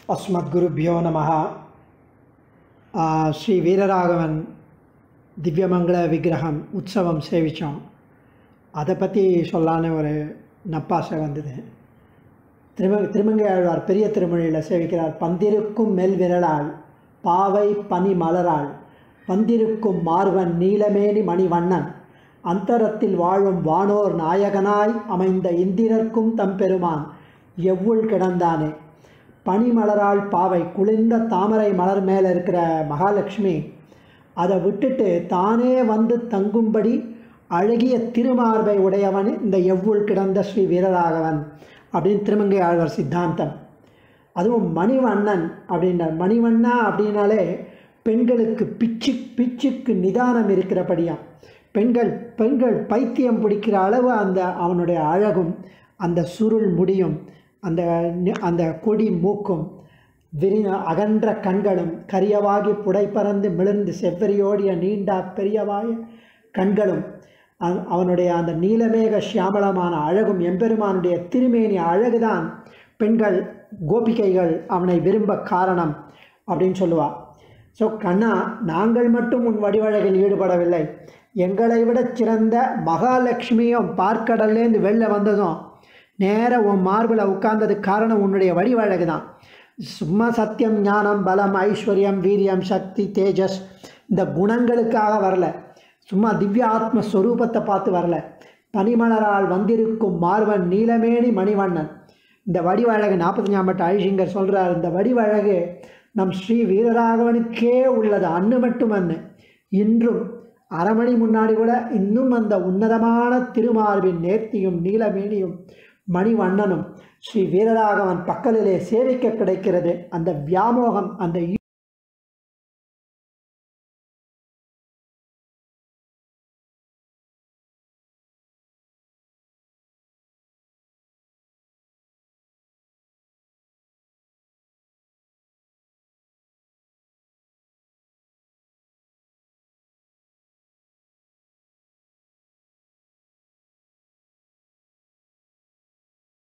அஸ்மத்குருபியோ நம ஸ்ரீ வீரராகவன் திவ்யமங்கள விக்கிரகம் உற்சவம் சேவித்தோம் அதை பற்றி சொல்லான்னு ஒரு நப்பாசை வந்தது திரும திருமங்கை ஆழ்வார் பெரிய திருமொழியில் சேவிக்கிறார் பந்திருக்கும் மெல் விரலால் பாவை பனி மலரால் வந்திருக்கும் மார்வன் நீலமேனி மணிவண்ணன் அந்தரத்தில் வாழும் வானோர் நாயகனாய் அமைந்த இந்திரர்க்கும் தம்பெருமான் எவ்வுள் கிடந்தானே பனிமலரால் பாவை குளிர்ந்த தாமரை மலர் மேலே இருக்கிற மகாலட்சுமி அதை விட்டுட்டு தானே வந்து தங்கும்படி அழகிய திருமார்பை உடையவன் இந்த எவ்வுள் கிடந்த ஸ்ரீ வீரராகவன் அப்படின்னு திருமங்கை ஆழ்வார் சித்தாந்தம் அதுவும் மணிவண்ணன் அப்படின்றார் மணிவண்ணா அப்படின்னாலே பெண்களுக்கு பிச்சு பிச்சுக்கு நிதானம் இருக்கிறபடியாம் பெண்கள் பெண்கள் பைத்தியம் பிடிக்கிற அளவு அந்த அவனுடைய அழகும் அந்த சுருள் முடியும் அந்த அந்த கொடி மூக்கும் விரி அகன்ற கண்களும் கரியவாகி புடைப்பறந்து மிளர்ந்து செவ்வரியோடிய நீண்ட பெரியவாய கண்களும் அவனுடைய அந்த நீலமேக சியாமளமான அழகும் எம்பெருமானுடைய திருமேனி அழகுதான் பெண்கள் கோபிகைகள் அவனை விரும்ப காரணம் அப்படின்னு சொல்லுவாள் ஸோ கண்ணா நாங்கள் மட்டும் உன் வடிவழகில் ஈடுபடவில்லை எங்களை விட சிறந்த மகாலட்சுமியும் பார்க்கடல்லேருந்து வெளில வந்ததும் நேராக உன் மார்பில் உட்கார்ந்ததுக்கு காரணம் உன்னுடைய வடிவழகு தான் சும்மா சத்தியம் ஞானம் பலம் ஐஸ்வர்யம் வீரியம் சக்தி தேஜஸ் இந்த குணங்களுக்காக வரல சும்மா திவ்ய ஆத்ம ஸ்வரூபத்தை பார்த்து வரல பனிமலரால் வந்திருக்கும் மார்வன் நீலமேனி மணிவண்ணன் இந்த வடிவழகு நாற்பத்தஞ்சாம் பட்ட ஐஷிங்கர் சொல்கிறார் இந்த வடிவழகு நம் ஸ்ரீ வீரராகவனுக்கே உள்ளது அன்னு மட்டும் அன்னு இன்றும் அரை மணி முன்னாடி கூட இன்னும் அந்த உன்னதமான திருமார்பின் நேர்த்தியும் நீலமேனியும் மணிவண்ணனும் ஸ்ரீ வீரராகவன் பக்கலிலே சேவிக்க கிடைக்கிறது அந்த வியாமோகம் அந்த